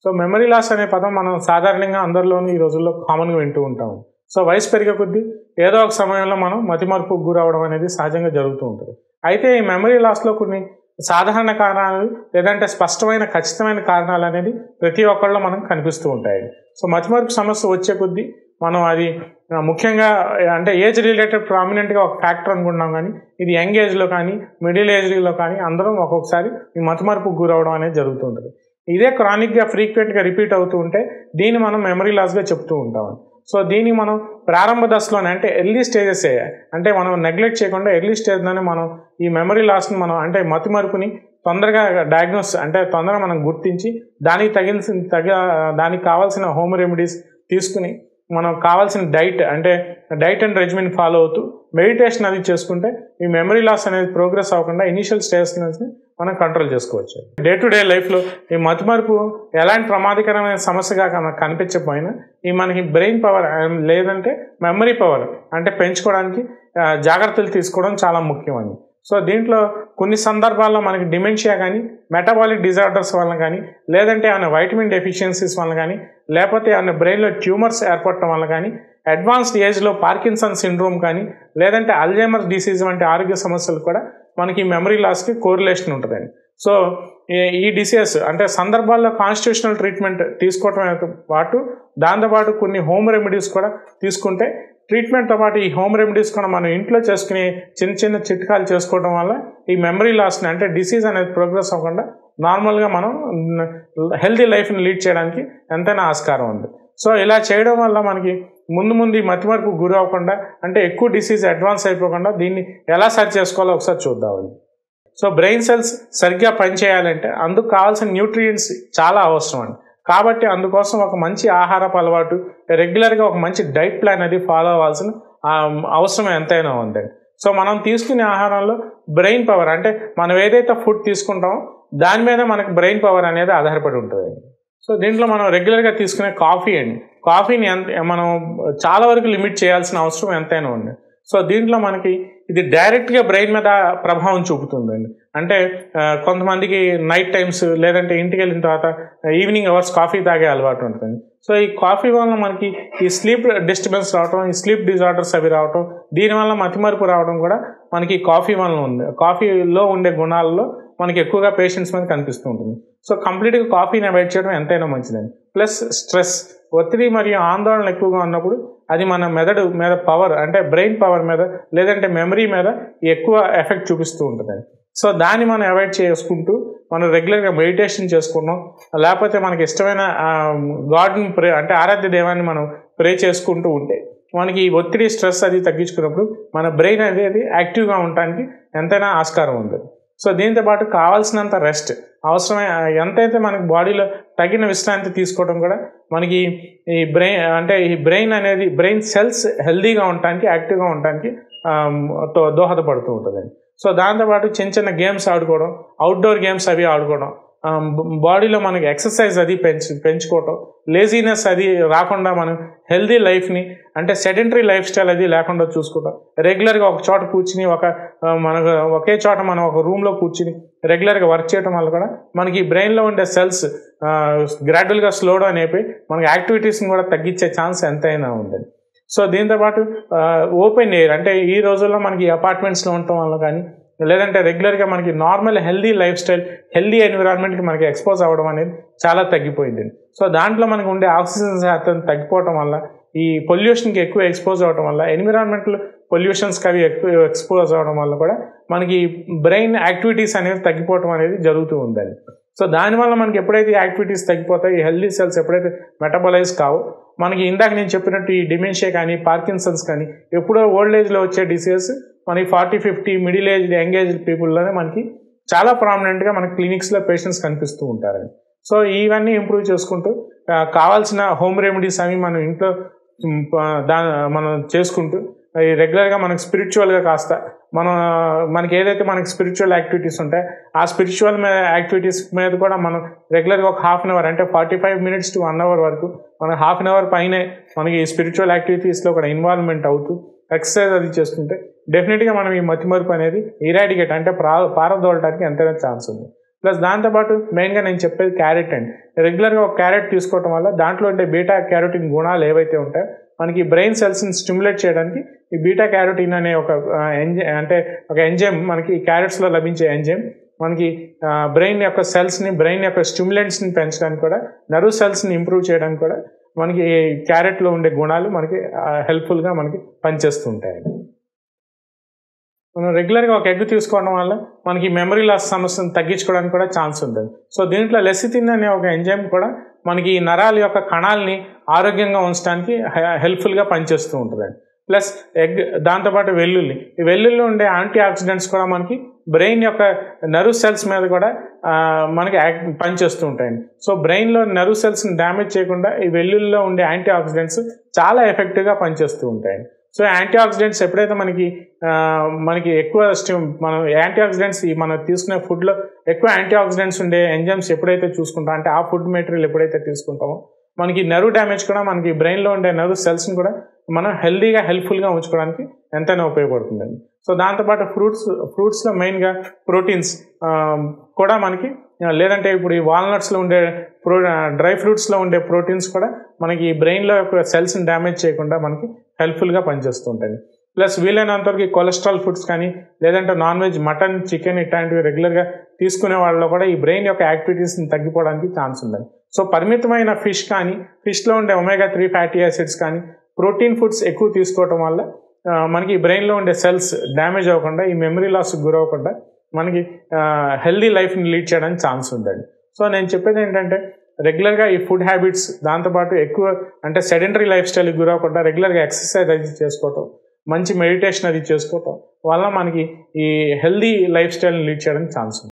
so memory loss అనే పదం మనం సాధారణంగా అందరిలోనూ ఈ రోజుల్లో కామన్గా వింటూ ఉంటాం సో వయసు పెరిగే కొద్దీ ఏదో ఒక సమయంలో మనం మతిమరుపుకు గురవడం అనేది సహజంగా జరుగుతూ ఉంటుంది అయితే ఈ మెమరీ లాస్లో కొన్ని సాధారణ కారణాలు లేదంటే స్పష్టమైన ఖచ్చితమైన కారణాలు అనేది ప్రతి ఒక్కళ్ళు మనం కనిపిస్తూ ఉంటాయి సో మతిమరుపు సమస్య వచ్చే కొద్దీ మనం అది ఆ, ముఖ్యంగా అంటే ఏజ్ రిలేటెడ్ ప్రామినెంట్గా ఒక ఫ్యాక్టర్ అనుకుంటున్నాం కానీ ఇది యంగ్ ఏజ్లో కానీ మిడిల్ ఏజ్లో కానీ అందరం ఒక్కొక్కసారి ఈ మతిమరుపుకు గురవడం అనేది జరుగుతుంటుంది ఇదే క్రానిక్గా ఫ్రీక్వెంట్గా రిపీట్ అవుతూ ఉంటే దీన్ని మనం మెమరీ లాస్గా చెప్తూ ఉంటాం సో దీన్ని మనం ప్రారంభ దశలోనే అంటే ఎర్లీ స్టేజెస్ అంటే మనం నెగ్లెక్ట్ చేయకుండా ఎర్లీ స్టేజ్లోనే మనం ఈ మెమరీ లాస్ని మనం అంటే మతిమరుపుని తొందరగా డయాగ్నోస్ అంటే తొందరగా మనం గుర్తించి దానికి తగిన తగ దానికి కావాల్సిన హోమ్ రెమెడీస్ తీసుకుని మనం కావాల్సిన డైట్ అంటే డైట్ అండ్ రెజిమిన్ ఫాలో అవుతూ మెడిటేషన్ అది చేసుకుంటే ఈ మెమరీ లాస్ అనేది ప్రోగ్రెస్ అవ్వకుండా ఇనిషియల్ స్టేజ్ నుంచి మనం కంట్రోల్ చేసుకోవచ్చు డే టు డే లైఫ్లో ఈ మతిమరుపు ఎలాంటి ప్రమాదకరమైన సమస్యగా మనకు కనిపించకపోయినా ఈ మనకి బ్రెయిన్ పవర్ లేదంటే మెమరీ పవర్ అంటే పెంచుకోవడానికి ఆ, జాగ్రత్తలు తీసుకోవడం చాలా ముఖ్యమండి సో దీంట్లో కొన్ని సందర్భాల్లో మనకి డిమెన్షియా కానీ మెటబాలిక్ డిజార్డర్స్ వల్ల కానీ లేదంటే ఏమైనా వైటమిన్ డెఫిషియన్సీస్ వల్ల కానీ లేకపోతే ఏమైనా బ్రెయిన్లో ట్యూమర్స్ ఏర్పడటం వల్ల కానీ అడ్వాన్స్డ్ ఏజ్లో పార్కిన్సన్ సిండ్రోమ్ కానీ లేదంటే అల్జైమర్ డిసీజ్ వంటి ఆరోగ్య సమస్యలు కూడా మనకి మెమరీ లాస్కి కోరిలేషన్ ఉంటుందండి సో ఈ- ఈ డిసీజ్ అంటే సందర్భాల్లో కాన్స్టిట్యూషనల్ ట్రీట్మెంట్ తీసుకోవటం పాటు దాంతోపాటు కొన్ని హోమ్ రెమెడీస్ కూడా తీసుకుంటే ట్రీట్మెంట్తో పాటు ఈ హోమ్ రెమెడీస్ కూడా మనం ఇంట్లో చేసుకునే చిన్న చిన్న చిట్కాలు చేసుకోవడం వల్ల ఈ మెమరీ లాస్ని అంటే డిసీజ్ అనేది ప్రోగ్రెస్ అవ్వకుండా నార్మల్గా మనం హెల్తీ లైఫ్ని లీడ్ చేయడానికి ఎంతైనా ఆస్కారం ఉంది సో ఇలా చేయడం వల్ల మనకి ముందు ముందు ఈ మతిమరుపు గురి అవ్వకుండా అంటే ఎక్కువ డిసీజ్ అడ్వాన్స్ అయిపోకుండా దీన్ని ఎలా సరి చేసుకోవాలో ఒకసారి చూద్దామండి సో బ్రెయిన్ సెల్స్ సరిగ్గా పనిచేయాలంటే అందుకు కావాల్సిన న్యూట్రియంట్స్ చాలా అవసరం అండి కాబట్టి అందుకోసం ఒక మంచి ఆహారపు అలవాటు రెగ్యులర్గా ఒక మంచి డైట్ ప్లాన్ అది ఫాలో అవ్వాల్సిన ఆ, అవసరం ఎంతైనా ఉందండి సో మనం తీసుకునే ఆహారంలో బ్రెయిన్ పవర్ అంటే మనం ఏదైతే ఫుడ్ తీసుకుంటామో దాని మీద మనకి బ్రెయిన్ పవర్ అనేది ఆధారపడి ఉంటుంది సో దీంట్లో మనం రెగ్యులర్గా తీసుకునే కాఫీ అండి కాఫీని ఎంత మనం చాలా వరకు లిమిట్ చేయాల్సిన అవసరం ఎంతైనా ఉంది సో దీంట్లో మనకి ఇది డైరెక్ట్గా బ్రెయిన్ మీద ప్రభావం చూపుతుందండి అంటే ఆ, కొంతమందికి నైట్ టైమ్స్ లేదంటే ఇంటికి వెళ్ళిన తర్వాత ఈవినింగ్ అవర్స్ కాఫీ తాగే అలవాటు ఉంటుంది సో ఈ కాఫీ వల్ల మనకి ఈ స్లీప్ డిస్టర్బెన్స్ రావటం ఈ స్లీప్ డిజార్డర్స్ అవి రావటం దీనివల్ల మతిమరుపు రావడం కూడా మనకి ఈ కాఫీ వల్ల ఉంది కాఫీలో ఉండే గుణాలలో మనకి ఎక్కువగా పేషెంట్స్ మీద కనిపిస్తూ ఉంటుంది సో కంప్లీట్గా కాఫీని అవాయిడ్ చేయడం ఎంతైనా మంచిదండి ప్లస్ స్ట్రెస్ ఒత్తిడి మరియు ఆందోళన ఎక్కువగా ఉన్నప్పుడు అది మన మెదడు మీద పవర్ అంటే బ్రెయిన్ పవర్ మీద లేదంటే మెమరీ మీద ఎక్కువ ఎఫెక్ట్ చూపిస్తూ ఉంటుందండి సో దాన్ని మనం అవాయిడ్ చేసుకుంటూ మనం రెగ్యులర్గా మెడిటేషన్ చేసుకున్నాం లేకపోతే మనకి ఇష్టమైన గాడ్ని ప్రే అంటే ఆరాధ్య దేవాన్ని మనం ప్రే చేసుకుంటూ ఉంటే మనకి ఈ ఒత్తిడి స్ట్రెస్ అది తగ్గించుకున్నప్పుడు మన బ్రెయిన్ అనేది యాక్టివ్గా ఉండటానికి ఎంతైనా ఆస్కారం ఉంది సో దీంతో పాటు కావాల్సినంత రెస్ట్ అవసరమైన ఎంతైతే మనకి బాడీలో తగిన విశ్రాంతి తీసుకోవడం కూడా మనకి ఈ బ్రెయిన్ అంటే ఈ బ్రెయిన్ అనేది బ్రెయిన్ సెల్స్ హెల్దీగా ఉండటానికి యాక్టివ్గా ఉండటానికి ఆమ్, తో- దోహదపడుతూ ఉంటుందండి సో దాంతోపాటు చిన్న చిన్న గేమ్స్ ఆడుకోవడం అవుట్డోర్ గేమ్స్ అవి ఆడుకోవడం బాడీలో మనకి ఎక్సర్సైజ్ అది పెంచు పెంచుకోవటం లేజీనెస్ అది రాకుండా మనం హెల్దీ లైఫ్ని అంటే సెడెంటరీ లైఫ్ స్టైల్ అది లేకుండా చూసుకోవటం రెగ్యులర్గా ఒక చోట కూర్చుని ఒక ఆ, మనకు ఒకే చోట మనం ఒక రూమ్లో కూర్చుని రెగ్యులర్గా వర్క్ చేయడం వల్ల కూడా మనకి బ్రెయిన్లో ఉండే సెల్స్ గ్రాడ్యువల్గా స్లో డౌన్ అయిపోయి మనకి యాక్టివిటీస్ని కూడా తగ్గించే ఛాన్స్ ఎంతైనా ఉందండి సో దీంతోపాటు ఓపెన్ ఎయిర్ అంటే ఈ రోజుల్లో మనకి అపార్ట్మెంట్స్లో ఉండటం వల్ల కానీ లేదంటే రెగ్యులర్గా మనకి normal healthy life style healthy ఎన్విరాన్మెంట్కి మనకి ఎక్స్పోజ్ అవ్వడం అనేది చాలా తగ్గిపోయింది సో దాంట్లో మనకు ఉండే ఆక్సిజన్ శాతం తగ్గిపోవడం వల్ల ఈ పొల్యూషన్కి ఎక్కువ ఎక్స్పోజ్ అవ్వడం వల్ల ఎన్విరాన్మెంటల్ పొల్యూషన్స్కి అవి ఎక్కువ ఎక్స్పోజ్ అవ్వడం వల్ల కూడా మనకి బ్రెయిన్ యాక్టివిటీస్ అనేది తగ్గిపోవడం అనేది జరుగుతూ ఉందండి సో దానివల్ల మనకి ఎప్పుడైతే యాక్టివిటీస్ తగ్గిపోతాయి హెల్దీ సెల్స్ ఎప్పుడైతే మెటబలైజ్ కావో మనకి ఇందాక నేను చెప్పినట్టు ఈ డిమెన్షియా కానీ పార్కిన్సన్స్ కానీ ఎప్పుడో ఓల్డ్ ఏజ్లో వచ్చే డిసీజెస్ మనకి forty fifty middle age young age పీపుల్లోనే మనకి చాలా ప్రామినెంట్గా మనకి క్లినిక్స్లో పేషెంట్స్ కనిపిస్తూ ఉంటారండి సో ఇవన్నీ ఇంప్రూవ్ చేసుకుంటూ ఆ, కావాల్సిన హోమ్ రెమెడీస్ అవి మనం ఇంట్లో ఉమ్, ప- దా మనం చేసుకుంటూ ఈ రెగ్యులర్గా మనకి స్పిరిచువల్గా కాస్త మనం మనకి ఏదైతే మనకి స్పిరిచువల్ యాక్టివిటీస్ ఉంటాయో ఆ స్పిరిచువల్ యాక్టివిటీస్ మీద కూడా మనం రెగ్యులర్గా ఒక హాఫ్ అన్ అవర్ అంటే forty five minutes to one hour వరకు మనం హాఫ్ అన్ అవర్ పైనే మనకి స్పిరిచువల్ యాక్టివిటీస్లో కూడా ఇన్వాల్వ్మెంట్ అవుతూ ఎక్సర్సైజ్ అది చేసుకుంటే డెఫినెట్గా మనం ఈ మతిమరుపు అనేది ఇరాడికేట్ అంటే ప్రా పారదోలటానికి ఎంతైనా ఛాన్స్ ఉంది ప్లస్ దాంతోపాటు మెయిన్గా నేను చెప్పేది క్యారెట్ అండి రెగ్యులర్గా ఒక క్యారెట్ తీసుకోవటం వల్ల దాంట్లో ఉండే బీటా క్యారోటిన్ గుణాలు ఏవైతే ఉంటాయో మనకి బ్రెయిన్ సెల్స్ని స్టిమ్యులేట్ చేయడానికి ఈ బీటా క్యారోటిన్ అనే ఒక ఎంజై అంటే ఒక ఎంజైమ్ మనకి ఈ క్యారెట్స్లో లభించే ఎంజైమ్ మనకి బ్రెయిన్ యొక్క సెల్స్ని బ్రెయిన్ యొక్క స్టిమ్యులెంట్స్ని పెంచడానికి కూడా నర్వ్ సెల్స్ని ఇంప్రూవ్ చేయడానికి కూడా మనకి క్యారెట్లో ఉండే గుణాలు మనకి హెల్ప్ఫుల్గా మనకి పనిచేస్తూ ఉంటాయి మనం రెగ్యులర్గా ఒక ఎగ్ తీసుకోవడం వల్ల మనకి మెమరీ లాస్ సమస్యను తగ్గించుకోవడానికి కూడా ఛాన్స్ ఉంటుంది సో దీంట్లో లెసితిన్ అనే ఒక ఎంజైమ్ కూడా మనకి ఈ నరాల యొక్క కణాలని ఆరోగ్యంగా ఉంచడానికి హెల్ప్ఫుల్గా పనిచేస్తూ ఉంటుందండి ప్లస్ ఎగ్ దాంతోపాటు వెల్లుల్లి ఈ వెల్లుల్లి ఉండే యాంటీ ఆక్సిడెంట్స్ కూడా మనకి బ్రెయిన్ యొక్క నర్వ్ సెల్స్ మీద కూడా మనకి పనిచేస్తూ ఉంటాయండి సో బ్రెయిన్లో నర్వ్ సెల్స్ని డ్యామేజ్ చేయకుండా ఈ వెల్లుల్లిలో ఉండే యాంటీ ఆక్సిడెంట్స్ చాలా ఎఫెక్టివ్గా పనిచేస్తూ ఉంటాయండి సో యాంటీ ఆక్సిడెంట్స్ ఎప్పుడైతే మనకి మనకి ఎక్కువ స్టిమ్ మనం యాంటీ ఆక్సిడెంట్స్ ఈ మనం తీసుకునే ఫుడ్లో ఎక్కువ యాంటీ ఆక్సిడెంట్స్ ఉండే ఎంజైమ్స్ ఎప్పుడైతే చూసుకుంటాం అంటే ఆ ఫుడ్ మెటీరియల్ ఎప్పుడైతే తీసుకుంటామో మనకి నర్వ్ డ్యామేజ్ కూడా మనకి బ్రెయిన్లో ఉండే నర్వ్ సెల్స్ని కూడా మనం హెల్దీగా హెల్ప్ఫుల్గా ఉంచుకోవడానికి ఎంతైనా ఉపయోగపడుతుందండి సో దాంతోపాటు ఫ్రూట్స్ ఫ్రూట్స్లో మెయిన్గా ప్రోటీన్స్ కూడా మనకి లేదంటే ఇప్పుడు ఈ వాల్నట్స్లో ఉండే ప్రో డ్రై ఫ్రూట్స్లో ఉండే ప్రోటీన్స్ కూడా మనకి బ్రెయిన్లో యొక్క సెల్స్ని డ్యామేజ్ చేయకుండా మనకి హెల్ప్ఫుల్గా పనిచేస్తూ ఉంటాయి ప్లస్ వీలైనంత వరకు కొలెస్ట్రాల్ ఫుడ్స్ కానీ లేదంటే నాన్ వెజ్ మటన్ చికెన్ ఇట్లాంటివి రెగ్యులర్గా తీసుకునే వాళ్ళలో కూడా ఈ బ్రెయిన్ యొక్క యాక్టివిటీస్ని తగ్గిపోవడానికి ఛాన్స్ ఉందండి సో పరిమితమైన ఫిష్ కానీ ఫిష్లో ఉండే ఒమేగా త్రీ ఫ్యాటీ యాసిడ్స్ కానీ ప్రోటీన్ ఫుడ్స్ ఎక్కువ తీసుకోవటం వల్ల మనకి బ్రెయిన్లో ఉండే సెల్స్ డ్యామేజ్ అవ్వకుండా ఈ మెమరీ లాస్కి గురవ్వకుండా మనకి హెల్దీ లైఫ్ని లీడ్ చేయడానికి ఛాన్స్ ఉందండి సో నేను చెప్పేది ఏంటంటే రెగ్యులర్గా ఈ ఫుడ్ హ్యాబిట్స్ దాంతోపాటు ఎక్కువ అంటే సెడెంటరీ లైఫ్ స్టైల్కి గురవకుండా రెగ్యులర్గా ఎక్సర్సైజ్ అది చేసుకోవటం మంచి మెడిటేషన్ అది చేసుకోవటం వల్ల మనకి ఈ హెల్దీ లైఫ్ స్టైల్ని లీడ్ చేయడానికి ఛాన్స్ ఉంది